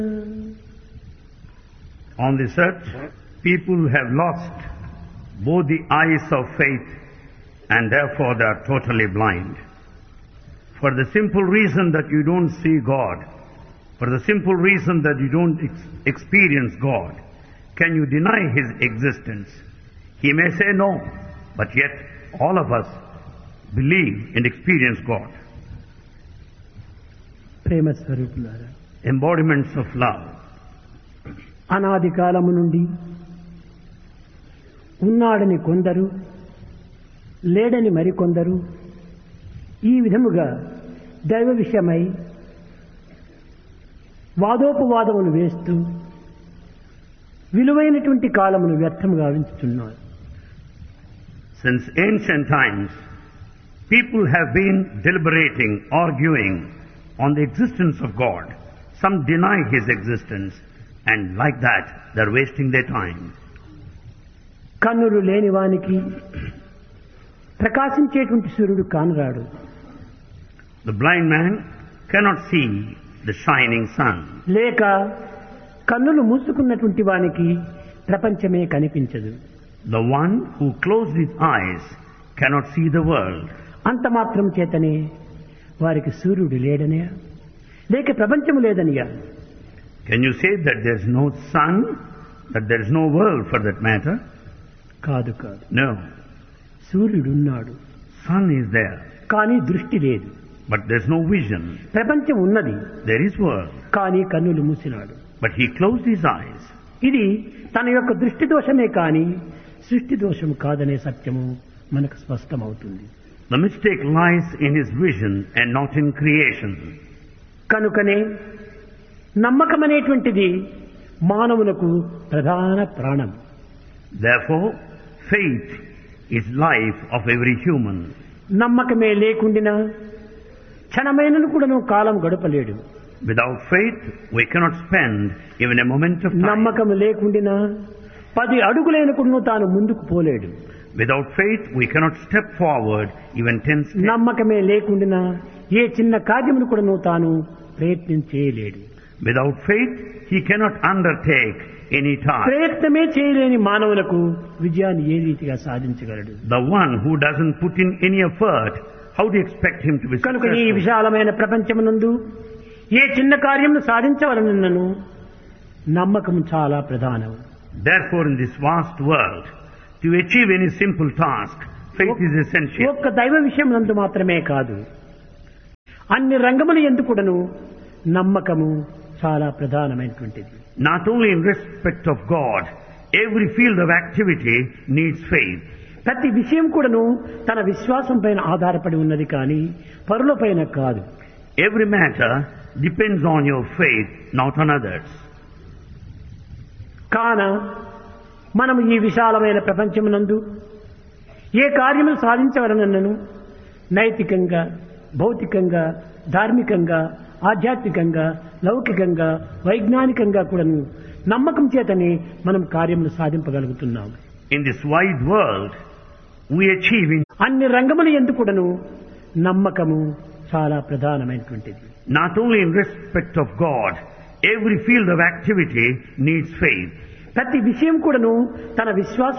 On this earth, people have lost both the eyes of faith and therefore they are totally blind. For the simple reason that you don't see God, for the simple reason that you don't ex- experience God, can you deny His existence? He may say no, but yet all of us believe and experience God. ప్రేమ స్వరూపులారా Embodiments of love. అనాది కాలము నుండి ఉన్నాడని కొందరు లేడని మరికొందరు ఈ విధముగా దైవ విషయమై వాదోపవాదములు వేస్తూ విలువైనటువంటి కాలమును వ్యర్థముగా గావించుతున్నారు Since ancient times, people have been deliberating, arguing on the existence of God. Some deny His existence, and like that, they're wasting their time. కన్నులు లేని వానికి ప్రకాశించేటువంటి సూర్యుడు కానరాడు The blind man cannot see the shining sun. లేక కన్నులు మూసుకున్నటువంటి వానికి ప్రపంచమే కనిపించదు The one who closed his eyes cannot see the world. అంత మాత్రం చేతనే వారికి సూర్యుడు లేడనే లేక ప్రపంచం లేదనియా Can you say that there's no sun, that there's no world for that matter? కాదు కాదు No. సూర్యుడున్నాడు Sun is there, కానీ దృష్టి లేదు but there's no vision. ప్రపంచం ఉన్నది There is world, కానీ కన్నులు మూసినాడు but he closed his eyes. ఇది తన యొక్క దృష్టి దోషమే కానీ సృష్టి దోషము కాదనే సత్యము మనకు స్పష్టమవుతుంది The mistake lies in his vision and not in creation. కనుకనే నమ్మకం అనేటువంటిది మానవులకు ప్రధాన ప్రాణం Therefore, faith is life of every human. నమ్మకమే లేకుండినా క్షణమైనను కూడాను కాలం గడపలేడు Without faith, we cannot spend even a moment of time. నమ్మకం లేకుండినా పది అడుగులైన కూడాను తాను ముందుకు పోలేడు Without faith, we cannot step forward even ten steps. నమ్మకమే లేకుండినా ఏ చిన్న కార్యమును కూడాను తాను ప్రయత్నం చేయలేడు Without faith, he cannot undertake any task. ప్రయత్నమే చేయలేని మానవులకు విజయాన్ని ఏ రీతిగా సాధించగలడు The one who doesn't put in any effort, how do you expect him to be కనుక ఈ successful? విశాలమైన ప్రపంచమునందు ఏ చిన్న కార్యమును సాధించవలనను నమ్మకం చాలా ప్రధానం Therefore, in this vast world, to achieve any simple task, faith is essential. ఒక్క దైవ విషయం నందు మాత్రమే కాదు అన్ని రంగములు ఎందుకుడను నమ్మకము చాలా ప్రధానమైనటువంటిది Not only in respect of God, every field of activity needs faith. ప్రతి విషయం కూడాను తన విశ్వాసం పైన ఆధారపడి ఉన్నది కానీ పరుల పైన కాదు Every matter depends on your faith, not on others. కాన మనం ఈ విశాలమైన ప్రపంచమునందు ఏ కార్యములు సాధించవలనను నైతికంగా భౌతికంగా ధార్మికంగా ఆధ్యాత్మికంగా లౌకికంగా వైజ్ఞానికంగా కూడాను నమ్మకం చేతనే మనం కార్యములు సాధింపగలుగుతున్నాం In this wide world, we achieve in అన్ని రంగములు ఎందుకుడను నమ్మకము చాలా ప్రధానమైనటువంటిది not only in respect of God, every field of activity needs faith. ప్రతి విషయం కూడాను తన విశ్వాసం